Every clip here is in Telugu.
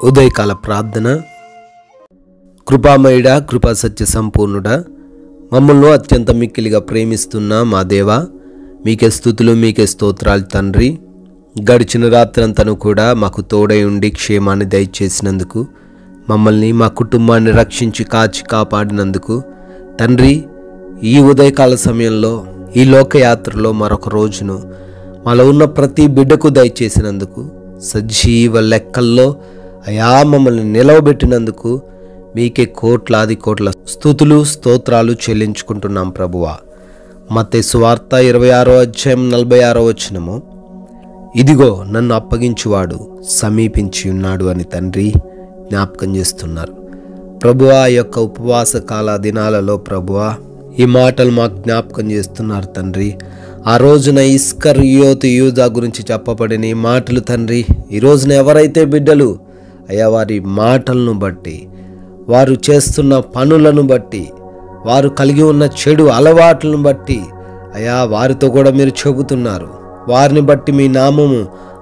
ఉదయకాల ప్రార్థన కృపామయుడ కృపా సత్య సంపూర్ణుడా మమ్మల్ని అత్యంత మిక్కిలిగా ప్రేమిస్తున్న మా దేవా మీకే స్థుతులు మీకే స్తోత్రాలు తండ్రి గడిచిన రాత్రంతను కూడా మాకు తోడై ఉండి క్షేమాన్ని దయచేసినందుకు మమ్మల్ని మా కుటుంబాన్ని రక్షించి కాచి కాపాడినందుకు తండ్రి ఈ ఉదయకాల సమయంలో ఈ లోకయాత్రలో మరొక రోజును మాలో ఉన్న ప్రతి బిడ్డకు దయచేసినందుకు సజీవ లెక్కల్లో అయా మమ్మల్ని నిలవబెట్టినందుకు మీకే కోట్లాది కోట్ల స్థుతులు స్తోత్రాలు చెల్లించుకుంటున్నాం ప్రభువా మతే సువార్త ఇరవై ఆరో అధ్యాయం నలభై ఆరో వచనము ఇదిగో నన్ను అప్పగించువాడు సమీపించి ఉన్నాడు అని తండ్రి జ్ఞాపకం చేస్తున్నారు ప్రభువా ఈ యొక్క ఉపవాస కాల దినాలలో ప్రభువా ఈ మాటలు మాకు జ్ఞాపకం చేస్తున్నారు తండ్రి ఆ రోజున ఇస్కర్ యోతు యూదా గురించి చెప్పబడిన ఈ మాటలు తండ్రి ఈ రోజున ఎవరైతే బిడ్డలు అయ్యా వారి మాటలను బట్టి వారు చేస్తున్న పనులను బట్టి వారు కలిగి ఉన్న చెడు అలవాట్లను బట్టి అయా వారితో కూడా మీరు చెబుతున్నారు వారిని బట్టి మీ నామము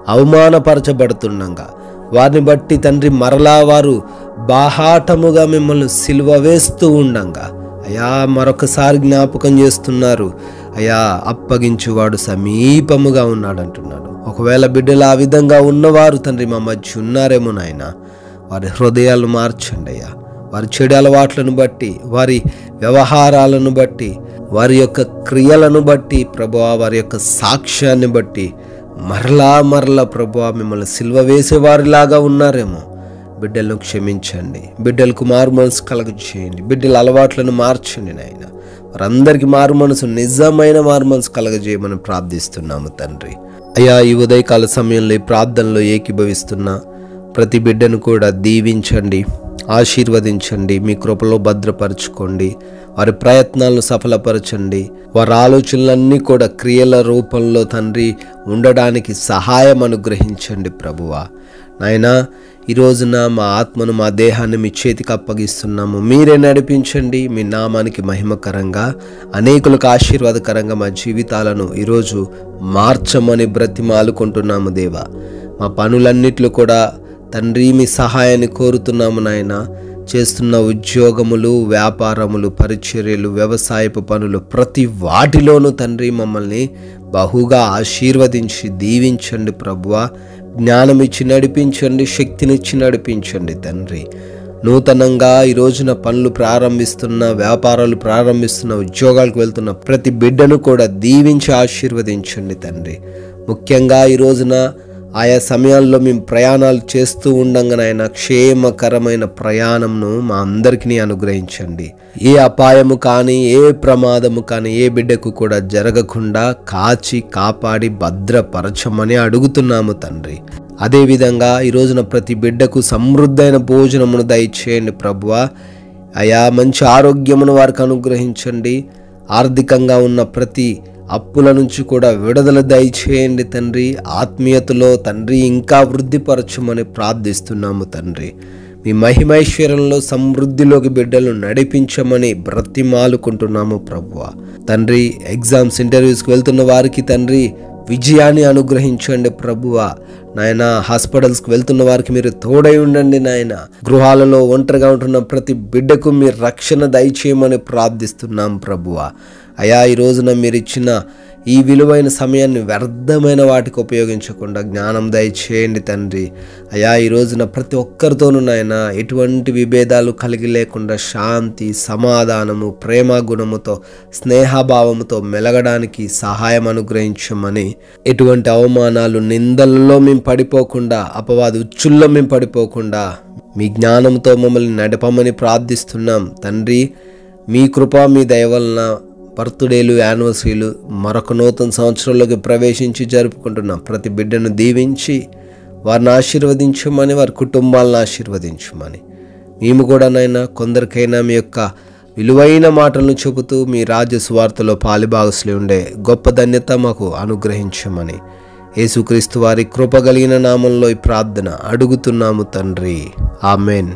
అవమానపరచబడుతుండగా వారిని బట్టి తండ్రి మరలా వారు బాహాటముగా మిమ్మల్ని సిలువ వేస్తూ ఉండంగా అయా మరొకసారి జ్ఞాపకం చేస్తున్నారు అయా అప్పగించువాడు సమీపముగా ఉన్నాడంటున్నాడు ఒకవేళ బిడ్డలు ఆ విధంగా ఉన్నవారు తండ్రి మా మధ్య ఉన్నారేమో నాయన వారి హృదయాలు మార్చండి అయ్యా వారి చెడు అలవాట్లను బట్టి వారి వ్యవహారాలను బట్టి వారి యొక్క క్రియలను బట్టి ప్రభువా వారి యొక్క సాక్ష్యాన్ని బట్టి మరలా మరలా ప్రభువా మిమ్మల్ని సిల్వ వేసేవారిలాగా ఉన్నారేమో బిడ్డలను క్షమించండి బిడ్డలకు మారు మనసు కలగ చేయండి బిడ్డల అలవాట్లను మార్చండి నాయన వారందరికీ మారు మనసు నిజమైన మారు మనసు కలగజేయమని ప్రార్థిస్తున్నాము తండ్రి అయ్యా ఈ ఉదయకాల సమయంలో ఈ ప్రార్థనలో ఏకీభవిస్తున్న ప్రతి బిడ్డను కూడా దీవించండి ఆశీర్వదించండి మీ కృపలో భద్రపరచుకోండి వారి ప్రయత్నాలను సఫలపరచండి వారి ఆలోచనలన్నీ కూడా క్రియల రూపంలో తండ్రి ఉండడానికి సహాయం అనుగ్రహించండి ప్రభువా నాయనా ఈ రోజున మా ఆత్మను మా దేహాన్ని మీ చేతికి అప్పగిస్తున్నాము మీరే నడిపించండి మీ నామానికి మహిమకరంగా అనేకులకు ఆశీర్వాదకరంగా మా జీవితాలను ఈరోజు మార్చమని బ్రతిమాలుకుంటున్నాము దేవా మా పనులన్నిట్లో కూడా తండ్రి మీ సహాయాన్ని కోరుతున్నాము నాయన చేస్తున్న ఉద్యోగములు వ్యాపారములు పరిచర్యలు వ్యవసాయపు పనులు ప్రతి వాటిలోనూ తండ్రి మమ్మల్ని బహుగా ఆశీర్వదించి దీవించండి ప్రభువ జ్ఞానం ఇచ్చి నడిపించండి శక్తినిచ్చి నడిపించండి తండ్రి నూతనంగా ఈ రోజున పనులు ప్రారంభిస్తున్న వ్యాపారాలు ప్రారంభిస్తున్న ఉద్యోగాలకు వెళ్తున్న ప్రతి బిడ్డను కూడా దీవించి ఆశీర్వదించండి తండ్రి ముఖ్యంగా ఈ రోజున ఆయా సమయాల్లో మేము ప్రయాణాలు చేస్తూ ఉండంగానైనా క్షేమకరమైన ప్రయాణంను మా అందరికీ అనుగ్రహించండి ఏ అపాయము కానీ ఏ ప్రమాదము కానీ ఏ బిడ్డకు కూడా జరగకుండా కాచి కాపాడి భద్రపరచమని అడుగుతున్నాము తండ్రి అదేవిధంగా ఈ రోజున ప్రతి బిడ్డకు సమృద్ధైన భోజనమును దయచేయండి ప్రభువ అయా మంచి ఆరోగ్యమును వారికి అనుగ్రహించండి ఆర్థికంగా ఉన్న ప్రతి అప్పుల నుంచి కూడా విడుదల దయచేయండి తండ్రి ఆత్మీయతలో తండ్రి ఇంకా వృద్ధిపరచమని ప్రార్థిస్తున్నాము తండ్రి మీ మహిమైశ్వర్యంలో సమృద్ధిలోకి బిడ్డలు నడిపించమని బ్రతిమాలుకుంటున్నాము ప్రభువ తండ్రి ఎగ్జామ్స్ ఇంటర్వ్యూస్కి వెళ్తున్న వారికి తండ్రి విజయాన్ని అనుగ్రహించండి ప్రభువ నాయన హాస్పిటల్స్కి వెళ్తున్న వారికి మీరు తోడై ఉండండి నాయన గృహాలలో ఒంటరిగా ఉంటున్న ప్రతి బిడ్డకు మీరు రక్షణ దయచేయమని ప్రార్థిస్తున్నాం ప్రభువ అయా ఈ రోజున మీరు ఇచ్చిన ఈ విలువైన సమయాన్ని వ్యర్థమైన వాటికి ఉపయోగించకుండా జ్ఞానం దయచేయండి తండ్రి అయా ఈ రోజున ప్రతి ఒక్కరితోనూ నాయన ఎటువంటి విభేదాలు కలిగి లేకుండా శాంతి సమాధానము ప్రేమ గుణముతో స్నేహభావముతో మెలగడానికి సహాయం అనుగ్రహించమని ఎటువంటి అవమానాలు నిందలలో మేము పడిపోకుండా అపవాది ఉచ్చుల్లో మేము పడిపోకుండా మీ జ్ఞానంతో మమ్మల్ని నడపమని ప్రార్థిస్తున్నాం తండ్రి మీ కృప మీ దయ వలన బర్త్డేలు యానివర్సరీలు మరొక నూతన సంవత్సరంలోకి ప్రవేశించి జరుపుకుంటున్నాం ప్రతి బిడ్డను దీవించి వారిని ఆశీర్వదించమని వారి కుటుంబాలను ఆశీర్వదించమని మేము కూడా నైనా కొందరికైనా మీ యొక్క విలువైన మాటలను చెబుతూ మీ రాజ్య సువార్తలో పాలిభాగస్లే ఉండే గొప్ప ధన్యత మాకు అనుగ్రహించమని యేసుక్రీస్తు వారి కృప కలిగిన నామంలో ఈ ప్రార్థన అడుగుతున్నాము తండ్రి ఆమెన్